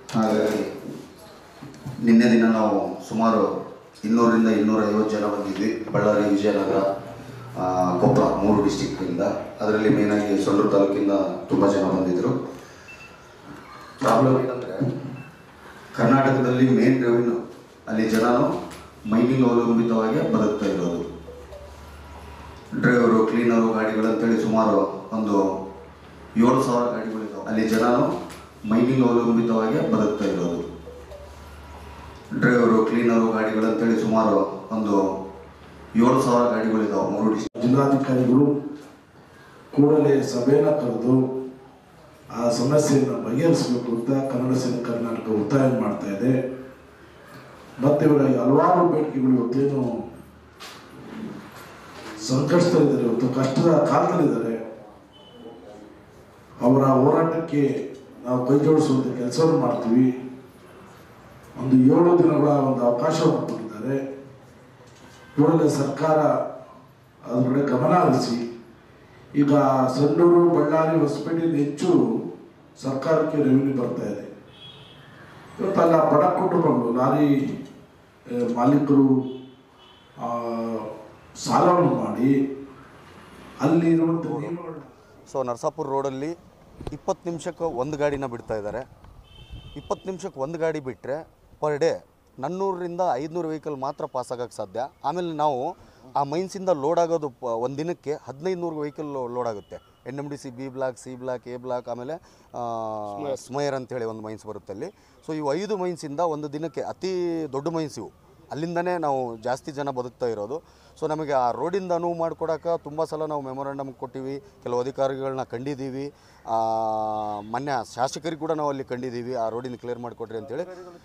ಹಾಗಾಗಿ ನಿನ್ನೆ ದಿನ ನಾವು ಸುಮಾರು ಇನ್ನೂರರಿಂದ ಇನ್ನೂರ ಐವತ್ತು ಜನ ಬಂದಿದ್ವಿ ಬಳ್ಳಾರಿ ವಿಜಯನಗರ ಆ, ಕೊಪ್ಪಳ ಮೂರು ಡಿಸ್ಟಿಕ್ಕಿಂದ ಅದರಲ್ಲಿ ಮೇನಾಗಿ ಸೊಲ್ಲೂರು ತಾಲೂಕಿಂದ ತುಂಬ ಜನ ಬಂದಿದ್ದರು ಪ್ರಾಬ್ಲಮ್ ಏನಂದರೆ ಕರ್ನಾಟಕದಲ್ಲಿ ಮೇನ್ ರೆವಿನ್ಯೂ ಅಲ್ಲಿ ಜನನು ಮೈನಿಂಗ್ ಅವಲಂಬಿತವಾಗಿ ಬದುಕ್ತಾ ಇರೋದು ಡ್ರೈವರು ಕ್ಲೀನರು ಗಾಡಿಗಳು ಅಂತೇಳಿ ಸುಮಾರು ಒಂದು ಏಳು ಸಾವಿರ ಗಾಡಿಗಳಿದ್ದಾವೆ ಅಲ್ಲಿ ಜನನು ಮೈನಿಂಗ್ ಅವಲಂಬಿತವಾಗಿ ಬದುಕ್ತಾ ಇರೋದು ಡ್ರೈವರು ಕ್ಲೀನರು ಗಾಡಿಗಳು ಅಂತೇಳಿ ಸುಮಾರು ಒಂದು ಏಳು ಸಾವಿರ ಗಾಡಿಗಳಿದ್ದಾವೆ ಮೂರು ಡಿಸ್ಟ್ರಿಕ್ಟ್ ಜಿಲ್ಲಾಧಿಕಾರಿಗಳು ಕೂಡಲೇ ಸಭೆಯನ್ನು ಕರೆದು ಆ ಸಮಸ್ಯೆಯನ್ನು ಬಗೆಹರಿಸಬೇಕು ಅಂತ ಕನ್ನಡ ಸೇನೆ ಕರ್ನಾಟಕ ಒತ್ತಾಯ ಮಾಡ್ತಾ ಇದೆ ಮತ್ತು ಇವರ ಹಲವಾರು ಬೇಡಿಕೆಗಳು ಇವತ್ತೇನು ಸಂಕಷ್ಟದಲ್ಲಿದ್ದಾರೆ ಇವತ್ತು ಕಷ್ಟದ ಕಾಲದಲ್ಲಿದ್ದಾರೆ ಅವರ ಹೋರಾಟಕ್ಕೆ ನಾವು ಕೈ ಜೋಡಿಸುವಂಥ ಕೆಲಸವನ್ನು ಮಾಡ್ತೀವಿ ಒಂದು ಏಳು ದಿನಗಳ ಒಂದು ಅವಕಾಶವನ್ನು ಕೊಟ್ಟಿದ್ದಾರೆ ಕೂಡಲೇ ಸರ್ಕಾರ ಅದ್ರ ಕಡೆ ಗಮನ ಹರಿಸಿ ಈಗ ಸಂಡೂರು ಬಳ್ಳಾರಿ ಹೊಸಪೇಟೆಯಲ್ಲಿ ಹೆಚ್ಚು ಸರ್ಕಾರಕ್ಕೆ ರೆವಿನ್ಯೂ ಬರ್ತಾ ಇದೆ ಇವತ್ತಲ್ಲ ಬಡ ಕುಟುಂಬಗಳು ಲಾರಿ ಆ, ಮಾಲೀಕರು ಆ, ಸಾಲವನ್ನು ಮಾಡಿ ಅಲ್ಲಿ ಇರುವಂಥ ನಿಯಮಗಳನ್ನ ಸೊ ನರಸಾಪುರ ರೋಡಲ್ಲಿ ಇಪ್ಪತ್ತು ನಿಮಿಷಕ್ಕೆ ಒಂದು ಗಾಡಿನ ಬಿಡ್ತಾ ಇದ್ದಾರೆ ಇಪ್ಪತ್ತು ನಿಮಿಷಕ್ಕೆ ಒಂದು ಗಾಡಿ ಬಿಟ್ಟರೆ ಪರ್ ಡೇ ನಾನ್ನೂರರಿಂದ ಐದುನೂರು ವೆಹಿಕಲ್ ಮಾತ್ರ ಪಾಸ್ ಆಗೋಕ್ಕೆ ಸಾಧ್ಯ ಆಮೇಲೆ ನಾವು ಆ ಮೈನ್ಸಿಂದ ಲೋಡ್ ಆಗೋದು ಪ ಒಂದು ದಿನಕ್ಕೆ ಹದಿನೈದು ನೂರು ವೆಹಿಕಲ್ ಲೋಡ್ ಆಗುತ್ತೆ N M D C B block C block A block ಆಮೇಲೆ ಆ, ಸ್ಮಯರ್ ಅಂತೇಳಿ ಒಂದು ಮೈನ್ಸ್ ಬರುತ್ತೆ ಅಲ್ಲಿ ಸೊ ಇವು ಐದು ಮೈನ್ಸಿಂದ ಒಂದು ದಿನಕ್ಕೆ ಅತಿ ದೊಡ್ಡ ಮೈನ್ಸ್ ಇವು ಅಲ್ಲಿಂದನೇ ನಾವು ಜಾಸ್ತಿ ಜನ ಬದುಕ್ತಾ ಇರೋದು ಸೊ ನಮಗೆ ಆ ರೋಡಿಂದ ಅನುವು ಮಾಡ್ಕೊಡಕ್ಕೆ ತುಂಬ ಸಲ ನಾವು ಮೆಮೊರಂಡಮ್ ಕೊಟ್ಟಿವಿ ಕೆಲವು ಅಧಿಕಾರಿಗಳನ್ನ ಕಂಡಿದ್ದೀವಿ ಆ, ಮೊನ್ನೆ ಶಾಸಕರಿಗೆ ಕೂಡ ನಾವು ಅಲ್ಲಿ ಕಂಡಿದ್ದೀವಿ ಆ ರೋಡಿನ ಕ್ಲಿಯರ್ ಮಾಡಿಕೊಡ್ರಿ ಅಂತೇಳಿ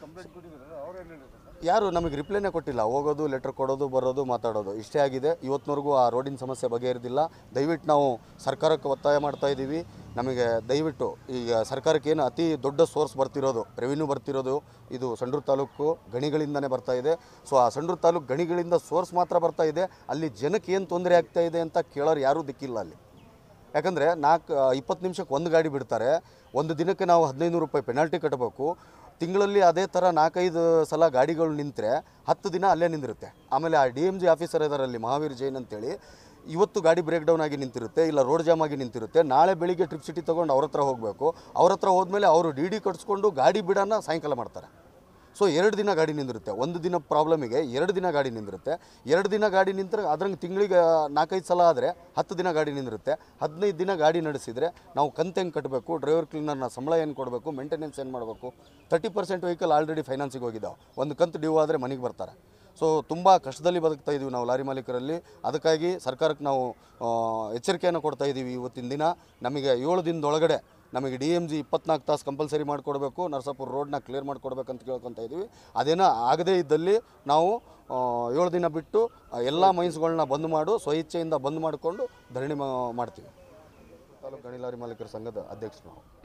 ಯಾರು ನಮಗೆ ರಿಪ್ಲೈನೇ ಕೊಟ್ಟಿಲ್ಲ ಹೋಗೋದು ಲೆಟ್ರ್ ಕೊಡೋದು ಬರೋದು ಮಾತಾಡೋದು ಇಷ್ಟೇ ಆಗಿದೆ ಇವತ್ತಿನವರೆಗೂ ಆ ರೋಡಿನ ಸಮಸ್ಯೆ ಬಗೆಹರಿದಿಲ್ಲ ದಯವಿಟ್ಟು ನಾವು ಸರ್ಕಾರಕ್ಕೆ ಒತ್ತಾಯ ಮಾಡ್ತಾ ಇದ್ದೀವಿ ನಮಗೆ ದಯವಿಟ್ಟು ಈಗ ಸರ್ಕಾರಕ್ಕೆ ಏನು ಅತಿ ದೊಡ್ಡ ಸೋರ್ಸ್ ಬರ್ತಿರೋದು ರೆವಿನ್ಯೂ ಬರ್ತಿರೋದು ಇದು ಸಂಡೂರು ತಾಲೂಕು ಗಣಿಗಳಿಂದನೇ ಬರ್ತಾ ಇದೆ ಸೊ ಆ ಸಂಡೂರು ತಾಲೂಕು ಗಣಿಗಳಿಂದ ಸೋರ್ಸ್ ಮಾತ್ರ ಬರ್ತಾ ಇದೆ ಅಲ್ಲಿ ಜನಕ್ಕೆ ಏನು ತೊಂದರೆ ಆಗ್ತಾ ಇದೆ ಅಂತ ಕೇಳೋರು ಯಾರೂ ದಿಕ್ಕಿಲ್ಲ ಅಲ್ಲಿ ಯಾಕಂದರೆ ನಾಲ್ಕು ಇಪ್ಪತ್ತು ನಿಮಿಷಕ್ಕೆ ಒಂದು ಗಾಡಿ ಬಿಡ್ತಾರೆ ಒಂದು ದಿನಕ್ಕೆ ನಾವು ಹದಿನೈದು ನೂರು ರೂಪಾಯಿ ಪೆನಾಲ್ಟಿ ಕಟ್ಟಬೇಕು ತಿಂಗಳಲ್ಲಿ ಅದೇ ಥರ ನಾಲ್ಕೈದು ಸಲ ಗಾಡಿಗಳು ನಿಂತರೆ ಹತ್ತು ದಿನ ಅಲ್ಲೇ ನಿಂದಿರುತ್ತೆ ಆಮೇಲೆ ಆ ಡಿ ಎಮ್ ಜಿ ಆಫೀಸರ್ ಇದ್ದಾರೆ ಅಲ್ಲಿ ಮಹಾವೀರ್ ಜೈನ್ ಅಂತೇಳಿ ಇವತ್ತು ಗಾಡಿ ಬ್ರೇಕ್ ಡೌನ್ ಆಗಿ ನಿಂತಿರುತ್ತೆ ಇಲ್ಲ ರೋಡ್ ಜಾಮ್ ಆಗಿ ನಿಂತಿರುತ್ತೆ ನಾಳೆ ಬೆಳಿಗ್ಗೆ ಟ್ರಿಪ್ ಸಿಟಿ ತೊಗೊಂಡು ಅವ್ರ ಹತ್ರ ಹೋಗಬೇಕು ಅವ್ರ ಹತ್ರ ಹೋದ್ಮೇಲೆ ಅವರು ಡಿ ಡಿ ಕಟ್ಸ್ಕೊಂಡು ಗಾಡಿ ಬಿಡೋಣ ಸಾಯಂಕಾಲ ಮಾಡ್ತಾರೆ ಸೊ ಎರಡು ದಿನ ಗಾಡಿ ನಿಂದಿರುತ್ತೆ ಒಂದು ದಿನ ಪ್ರಾಬ್ಲಮಿಗೆ ಎರಡು ದಿನ ಗಾಡಿ ನಿಂದಿರುತ್ತೆ ಎರಡು ದಿನ ಗಾಡಿ ನಿಂತರೆ ಅದ್ರಂಗೆ ತಿಂಗಳಿಗೆ ನಾಲ್ಕೈದು ಸಲ ಆದರೆ ಹತ್ತು ದಿನ ಗಾಡಿ ನಿಂದಿರುತ್ತೆ ಹದಿನೈದು ದಿನ ಗಾಡಿ ನಡೆಸಿದರೆ ನಾವು ಕಂತು ಹೆಂಗೆ ಕಟ್ಟಬೇಕು ಡ್ರೈವರ್ ಕ್ಲೀನರ್ನ ಸಂಬಳ ಏನು ಕೊಡಬೇಕು ಮೇಂಟೆನೆನ್ಸ್ ಏನು ಮಾಡಬೇಕು ತರ್ಟಿ ಪರ್ಸೆಂಟ್ ವೆಹಿಕಲ್ ಆಲ್ರೆಡಿ ಫೈನಾನ್ಸಿಗೆ ಹೋಗಿದ್ದಾವೆ ಒಂದು ಕಂತು ಡ್ಯೂ ಆದರೆ ಮನೆಗೆ ಬರ್ತಾರೆ ಸೊ ತುಂಬ ಕಷ್ಟದಲ್ಲಿ ಬದುಕ್ತಾ ಇದ್ದೀವಿ ನಾವು ಲಾರಿ ಮಾಲೀಕರಲ್ಲಿ ಅದಕ್ಕಾಗಿ ಸರ್ಕಾರಕ್ಕೆ ನಾವು ಆ, ಎಚ್ಚರಿಕೆಯನ್ನು ಕೊಡ್ತಾ ಇದ್ದೀವಿ ಇವತ್ತಿನ ದಿನ ನಮಗೆ ಏಳು ದಿನದೊಳಗಡೆ ನಮಗೆ ಡಿ ಎಮ್ ಜಿ ಇಪ್ಪತ್ನಾಲ್ಕು ತಾಸು ಕಂಪಲ್ಸರಿ ಮಾಡಿಕೊಡ್ಬೇಕು ನರಸಾಪುರ ರೋಡ್ನ ಕ್ಲಿಯರ್ ಮಾಡ್ಕೊಡ್ಬೇಕಂತ ಕೇಳ್ಕೊತಾ ಇದ್ದೀವಿ ಅದೇನೋ ಆಗದೇ ಇದ್ದಲ್ಲಿ ನಾವು ಆ, ಏಳು ದಿನ ಬಿಟ್ಟು ಎಲ್ಲ ಮೈನ್ಸ್ಗಳನ್ನ ಬಂದ್ ಮಾಡು ಸ್ವಇಚ್ಛೆಯಿಂದ ಬಂದ್ ಮಾಡಿಕೊಂಡು ಧರಣಿ ಮಾ- ಮಾಡ್ತೀವಿ ತಾಲೂಕು ಗಣಿ ಲಾರಿ ಮಾಲೀಕರ ಸಂಘದ ಅಧ್ಯಕ್ಷ ನಾವು